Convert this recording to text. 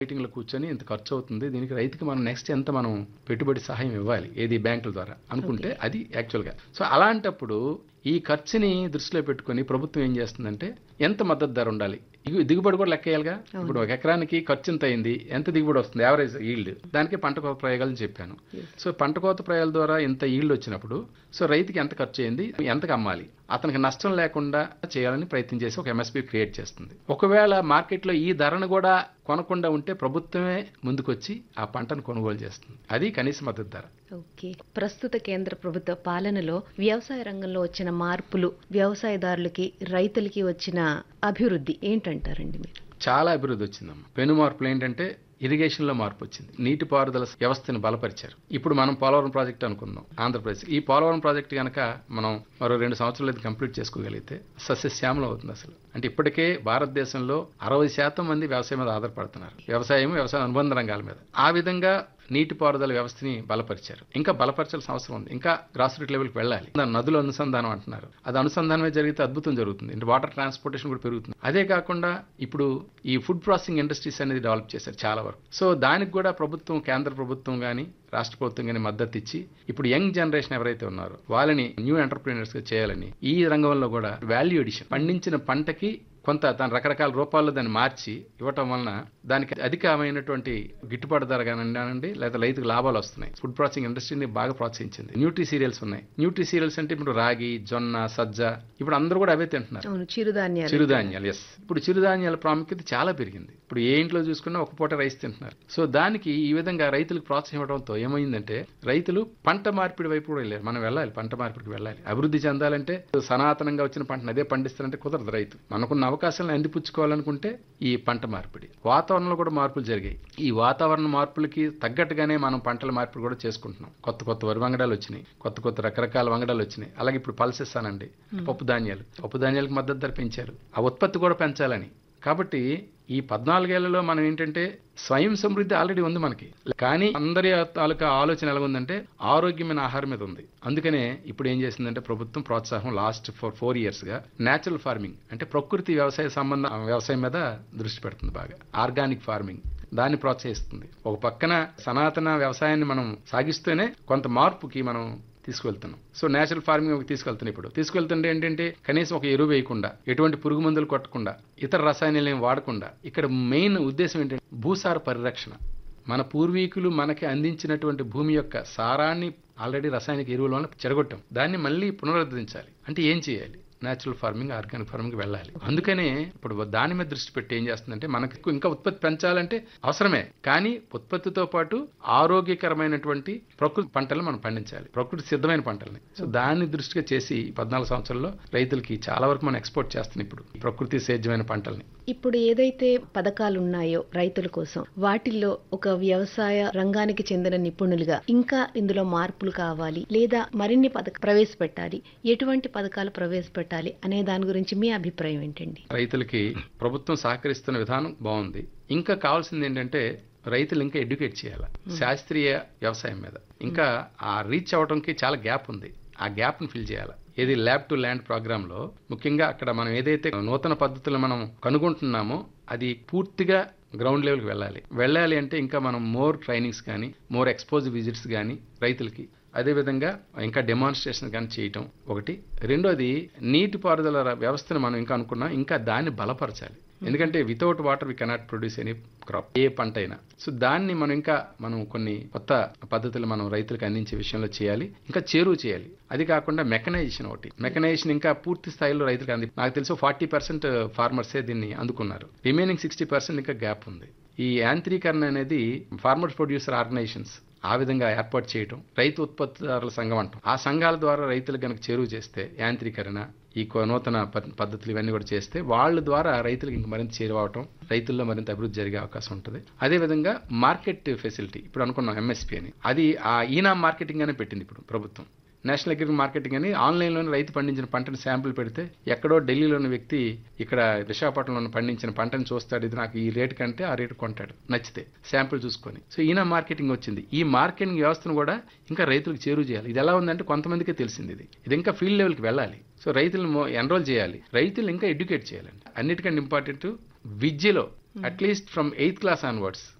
మీటింగ్లో కూర్చొని ఇంత ఖర్చు అవుతుంది దీనికి రైతుకి మనం నెక్స్ట్ ఎంత మనం పెట్టుబడి సహాయం ఇవ్వాలి ఏది బ్యాంకుల ద్వారా అనుకుంటే అది యాక్చువల్గా సో అలాంటప్పుడు ఈ ఖర్చుని దృష్టిలో పెట్టుకొని ప్రభుత్వం ఏం చేస్తుందంటే ఎంత మద్దతు ధర ఉండాలి ఇగు- దిగుబడి కూడా లెక్కేయాలిగా ఇప్పుడు ఒక ఎకరానికి ఖర్చు ఎంత అయింది ఎంత దిగుబడి వస్తుంది యావరేజ్ ఈల్డ్ దానికి పంట కోత ప్రయోగాలు చెప్పాను సో పంట కోత ప్రయోగాల ద్వారా ఇంత ఈల్డ్ వచ్చినప్పుడు సో రైతుకి ఎంత ఖర్చు అయింది ఎంతకు అమ్మాలి అతనికి నష్టం లేకుండా చేయాలని ప్రయత్నం చేసి ఒక ఎంఎస్పీ క్రియేట్ చేస్తుంది ఒకవేళ మార్కెట్లో ఈ ధరను కూడా కొనకుండా ఉంటే ప్రభుత్వమే ముందుకొచ్చి ఆ పంటను కొనుగోలు చేస్తుంది అది కనీస మద్దతు ధర ఓకే ప్రస్తుత కేంద్ర ప్రభుత్వ పాలనలో వ్యవసాయ రంగంలో వచ్చిన మార్పులు వ్యవసాయదారులకి రైతులకి వచ్చిన అభివృద్ధి ఏంటంటారండి మీరు చాలా అభివృద్ధి వచ్చిందమ్మా పెను మార్పులు ఏంటంటే ఇరిగేషన్ లో మార్పు వచ్చింది నీటిపారుదల వ్యవస్థను బలపరిచారు ఇప్పుడు మనం పోలవరం ప్రాజెక్ట్ అనుకుందాం ఆంధ్రప్రదేశ్ ఈ పోలవరం ప్రాజెక్ట్ కనుక మనం మరో రెండు సంవత్సరాలు ఇది కంప్లీట్ చేసుకోగలిగితే సస్యశ్యామలం అవుతుంది అసలు అంటే ఇప్పటికే భారతదేశంలో అరవై శాతం మంది వ్యవసాయం మీద ఆధారపడుతున్నారు వ్యవసాయం వ్యవసాయ అనుబంధ రంగాల మీద ఆ విధంగా నీటిపారుదల వ్యవస్థని బలపరిచారు ఇంకా బలపరచాల్సిన అవసరం ఉంది ఇంకా గ్రాస్ రూట్ లెవెల్కి వెళ్ళాలి దాని నదుల అనుసంధానం అంటున్నారు అది అనుసంధానమే జరిగితే అద్భుతం జరుగుతుంది అంటే వాటర్ ట్రాన్స్పోర్టేషన్ కూడా పెరుగుతుంది అదే కాకుండా ఇప్పుడు ఈ ఫుడ్ ప్రాసెసింగ్ ఇండస్ట్రీస్ అనేది డెవలప్ చేశారు చాలా వరకు సో దానికి కూడా ప్రభుత్వం కేంద్ర ప్రభుత్వం కానీ రాష్ట్ర ప్రభుత్వం కానీ మద్దతు ఇచ్చి ఇప్పుడు యంగ్ జనరేషన్ ఎవరైతే ఉన్నారో వాళ్ళని న్యూ ఎంటర్ప్రీనర్స్ గా చేయాలని ఈ రంగంలో కూడా వాల్యూ ఎడిషన్ పండించిన పంటకి కొంత దాని రకరకాల రూపాల్లో దాన్ని మార్చి ఇవ్వటం వలన దానికి అధికమైనటువంటి గిట్టుబాటు ధర కానివ్వండి లేదా రైతుకు లాభాలు వస్తున్నాయి ఫుడ్ ప్రాసెసింగ్ ఇండస్ట్రీని బాగా ప్రోత్సహించింది న్యూట్రీ సీరియల్స్ ఉన్నాయి న్యూట్రీ సీరియల్స్ అంటే ఇప్పుడు రాగి జొన్న సజ్జ ఇప్పుడు అందరూ కూడా అవే తింటున్నారు అవును చిరుధాన్యాలు చిరుధాన్యాలు ఎస్ ఇప్పుడు చిరుధాన్యాల ప్రాముఖ్యత చాలా పెరిగింది ఇప్పుడు ఏ ఇంట్లో చూసుకున్నా ఒక పూట రైస్ తింటున్నారు సో దానికి ఈ విధంగా రైతులకు ప్రోత్సాహం ఇవ్వడంతో ఏమైందంటే రైతులు పంట మార్పిడి వైపు కూడా వెళ్ళారు మనం వెళ్ళాలి పంట మార్పిడికి వెళ్ళాలి అభివృద్ధి చెందాలంటే సనాతనంగా వచ్చిన పంటను అదే పండిస్తారంటే కుదరదు రైతు మనకున్న అవకాశాలను అందిపుచ్చుకోవాలనుకుంటే ఈ పంట మార్పిడి వాతావరణంలో కూడా మార్పులు జరిగాయి ఈ వాతావరణ మార్పులకి తగ్గట్టుగానే మనం పంటల మార్పిడి కూడా చేసుకుంటున్నాం కొత్త కొత్త వరి వంగడాలు వచ్చినాయి కొత్త కొత్త రకరకాల వంగడాలు వచ్చినాయి అలాగే ఇప్పుడు పల్సెస్ అనండి పప్పు ధాన్యాలు పప్పు ధాన్యాలకు మద్దతు ధర పెంచారు ఆ ఉత్పత్తి కూడా పెంచాలని కాబట్టి ఈ పద్నాలుగేళ్లలో మనం ఏంటంటే స్వయం సమృద్ధి ఆల్రెడీ ఉంది మనకి కానీ అందరి తాలూకా ఆలోచన ఎలా ఉందంటే ఆరోగ్యమైన ఆహారం మీద ఉంది అందుకనే ఇప్పుడు ఏం చేసిందంటే ప్రభుత్వం ప్రోత్సాహం లాస్ట్ ఫోర్ ఫోర్ ఇయర్స్ గా నేచురల్ ఫార్మింగ్ అంటే ప్రకృతి వ్యవసాయ సంబంధ వ్యవసాయం మీద దృష్టి పెడుతుంది బాగా ఆర్గానిక్ ఫార్మింగ్ దాన్ని ప్రోత్సహిస్తుంది ఒక పక్కన సనాతన వ్యవసాయాన్ని మనం సాగిస్తూనే కొంత మార్పుకి మనం తీసుకువెళ్తున్నాం సో నేచురల్ ఫార్మింగ్ తీసుకెళ్తున్నాం ఇప్పుడు తీసుకెళ్తుంటే ఏంటంటే కనీసం ఒక ఎరువు వేయకుండా ఎటువంటి పురుగు మందులు కొట్టకుండా ఇతర రసాయనాలు ఏం వాడకుండా ఇక్కడ మెయిన్ ఉద్దేశం ఏంటంటే భూసార పరిరక్షణ మన పూర్వీకులు మనకి అందించినటువంటి భూమి యొక్క సారాన్ని ఆల్రెడీ రసాయనిక ఎరువుల వల్ల చెడగొట్టాం దాన్ని మళ్ళీ పునరుద్ధరించాలి అంటే ఏం చేయాలి నేచురల్ ఫార్మింగ్ ఆర్గానిక్ ఫార్మింగ్ వెళ్ళాలి అందుకనే ఇప్పుడు దాని మీద దృష్టి పెట్టి ఏం చేస్తుందంటే మనకు ఇంకా ఉత్పత్తి పెంచాలంటే అవసరమే కానీ ఉత్పత్తితో పాటు ఆరోగ్యకరమైనటువంటి ప్రకృతి పంటలు మనం పండించాలి ప్రకృతి సిద్ధమైన పంటల్ని సో దాన్ని దృష్టిగా చేసి ఈ పద్నాలుగు సంవత్సరాల్లో రైతులకి చాలా వరకు మనం ఎక్స్పోర్ట్ చేస్తున్నాం ఇప్పుడు ఈ ప్రకృతి సేద్యమైన పంటల్ని ఇప్పుడు ఏదైతే పథకాలు ఉన్నాయో రైతుల కోసం వాటిల్లో ఒక వ్యవసాయ రంగానికి చెందిన నిపుణులుగా ఇంకా ఇందులో మార్పులు కావాలి లేదా మరిన్ని పథక ప్రవేశపెట్టాలి ఎటువంటి పథకాలు ప్రవేశపెట్టాలి అనే దాని గురించి మీ అభిప్రాయం ఏంటండి రైతులకి ప్రభుత్వం సహకరిస్తున్న విధానం బాగుంది ఇంకా కావాల్సింది ఏంటంటే రైతులు ఇంకా ఎడ్యుకేట్ చేయాలి శాస్త్రీయ వ్యవసాయం మీద ఇంకా ఆ రీచ్ అవడంకి చాలా గ్యాప్ ఉంది ఆ గ్యాప్ ని ఫిల్ చేయాలి ఏది ల్యాబ్ టు ల్యాండ్ ప్రోగ్రామ్ లో ముఖ్యంగా అక్కడ మనం ఏదైతే నూతన పద్ధతులు మనం కనుగొంటున్నామో అది పూర్తిగా గ్రౌండ్ లెవెల్కి వెళ్ళాలి వెళ్ళాలి అంటే ఇంకా మనం మోర్ ట్రైనింగ్స్ కానీ మోర్ ఎక్స్పోజ్ విజిట్స్ కానీ రైతులకి అదేవిధంగా ఇంకా డెమాన్స్ట్రేషన్ కానీ చేయటం ఒకటి రెండోది నీటిపారుదల వ్యవస్థను మనం ఇంకా అనుకున్నాం ఇంకా దాన్ని బలపరచాలి ఎందుకంటే without water we cannot produce any crop ఏ పంట అయినా సో దాన్ని మనం ఇంకా మనం కొన్ని కొత్త పద్ధతులు మనం రైతులకు అందించే విషయంలో చేయాలి ఇంకా చేరువ చేయాలి అది కాకుండా మెకనైజేషన్ ఒకటి మెకనైజేషన్ ఇంకా పూర్తి స్థాయిలో రైతులకు అంది నాకు తెలిసి ఫార్టీ పర్సెంట్ ఫార్మర్సే దీన్ని అందుకున్నారు రిమైనింగ్ సిక్స్టీ పర్సెంట్ ఇంకా గ్యాప్ ఉంది ఈ యాంత్రీకరణ అనేది ఫార్మర్స్ ప్రొడ్యూసర్ ఆర్గనైజేషన్స్ ఆ విధంగా ఏర్పాటు చేయటం రైతు ఉత్పత్తిదారుల సంఘం అంటాం ఆ సంఘాల ద్వారా రైతులకు కనుక చేరువ చేస్తే యాంత్రీకరణ ఈ కొ- నూతన ప- పద్ధతులు ఇవన్నీ కూడా చేస్తే వాళ్ళ ద్వారా రైతులకు ఇంక మరింత చేరువవటం రైతుల్లో మరింత అభివృద్ధి జరిగే అవకాశం ఉంటుంది అదేవిధంగా మార్కెట్ ఫెసిలిటీ ఇప్పుడు అనుకున్నాం ఎంఎస్పీ అని అది ఆ ఈనా మార్కెటింగ్ అనే పెట్టింది ఇప్పుడు ప్రభుత్వం నేషనల్ అగ్రికల్చర్ మార్కెటింగ్ అని ఆన్లైన్లోనే రైతు పండించిన పంటను శాంపుల్ పెడితే ఎక్కడో ఢిల్లీలోని వ్యక్తి ఇక్కడ విశాఖపట్నంలో పండించిన పంటను చూస్తాడు ఇది నాకు ఈ రేటు కంటే ఆ రేటు కొంటాడు నచ్చితే శాంపుల్ చూసుకొని సో ఈయన మార్కెటింగ్ వచ్చింది ఈ మార్కెటింగ్ వ్యవస్థను కూడా ఇంకా రైతులకు చేరువ చేయాలి ఇది ఎలా ఉందంటే కొంతమందికే తెలిసింది ఇది ఇది ఇంకా ఫీల్డ్ లెవెల్కి వెళ్ళాలి సో రైతులను ఎన్రోల్ చేయాలి రైతులు ఇంకా ఎడ్యుకేట్ చేయాలండి అన్నిటికంటే ఇంపార్టెంట్ విద్యలో at least from eighth class onwards